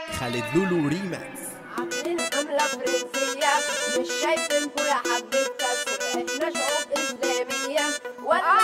خالد لولو ريماكس عاملين حملة فرنسية مش شايفينكوا يا حبة كسر احنا شعوب إسلامية ولا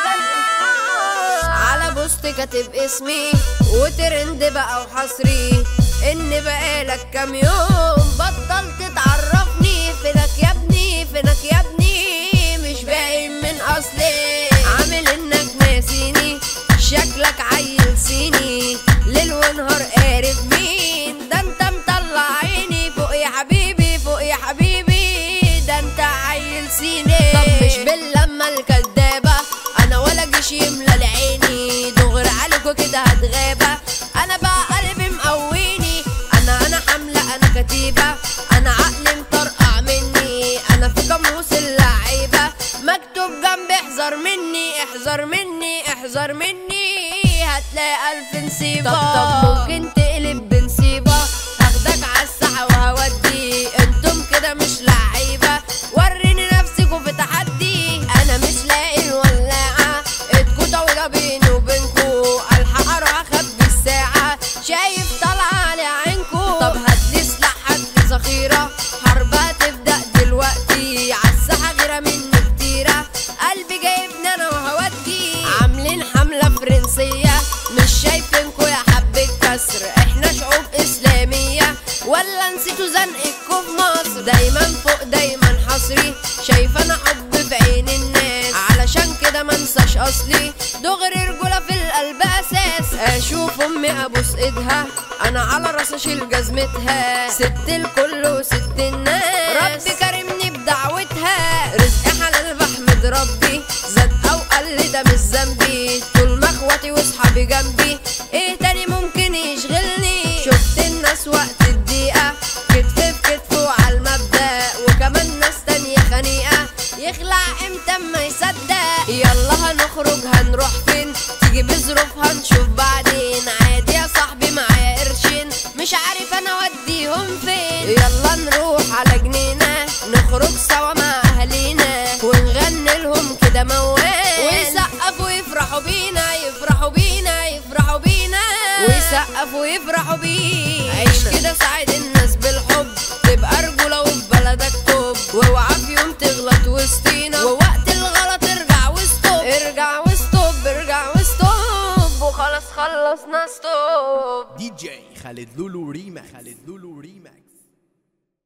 على بوست كاتب اسمي وترند بقى وحصري ان بقالك كام يوم بطلت تعرفني فينك يا ابني فينك يا ابني مش باين من اصلي عامل انك ناسيني شكلك عيل صيني ليل ونهار قارب مين ده انت مطلع عيني فوق يا حبيبي فوق يا حبيبي ده انت عيل صيني طب مش باللمه الكدابه انا ولا جيش يملى لعيني دغري عليكوا كده هتغابه انا بقى قلبي مقويني انا انا حامله انا كتيبه انا عقلي مطرقع مني انا في قاموس اللعيبه مكتوب جنبي احذر مني احذر مني احذر مني هتلاقي الف نصيبه طب طب ممكن تقلب بنصيبه هاخدك عالساحه وهودي انتم كده مش لعيبه وريني نفسكوا في تحدي انا مش لاقي الولاعه ايدكوا طويله بيني وبينكوا الحق اروح اخبي الساعه شايف طالعه على عينكوا طب هاتلي سلاح هاتلي ذخيره حرب هتبدا دلوقتي عالساحه غيره مني كتيره قلبي جايبني انا وهودي عاملين حمله فرنسيه مش شايفينكوا يا حبة كسر احنا شعوب اسلاميه ولا نسيتوا زنقكوا في مصر دايما فوق دايما حصري شايفه انا حب في عين الناس علشان كده منساش اصلي دغري رجوله في القلب اساس اشوف امي ابوس ايدها انا على راس اشيل جزمتها ست الكل وست الناس ربي كرمني بدعوتها رزق حلال بحمد ربي زاد او قل ده مش ذنبي طول ما اخواتي واصحابي جنبي ايه تاني ممكن يشغلني شفت الناس وقت الضيقه كتف في كتف وعلى المبدا وكمان ناس تانية خنيقه يخلع امتى ما يصدق يلا هنخرج هنروح فين تيجي بظروفها نشوف بعدين عادي يا صاحبي معايا قرشين مش عارف انا اوديهم فين يلا نروح على جنينه نخرج سوا مع اهالينا ونغني لهم كده موال ويسقفوا ويفرحوا بينا يفرحوا بينا يفرحوا بينا ويسقفوا ويفرحوا بينا عيش كده ساعد الناس بالحب تبقى رجولة وفي بلدك توب واوعى في يوم تغلط وسطينا ووقت الغلط ارجع وستوب ارجع وستوب ارجع وستوب وخلاص خلصنا ستوب دي جي خالد لولو ريماكس خالد لولو ريماكس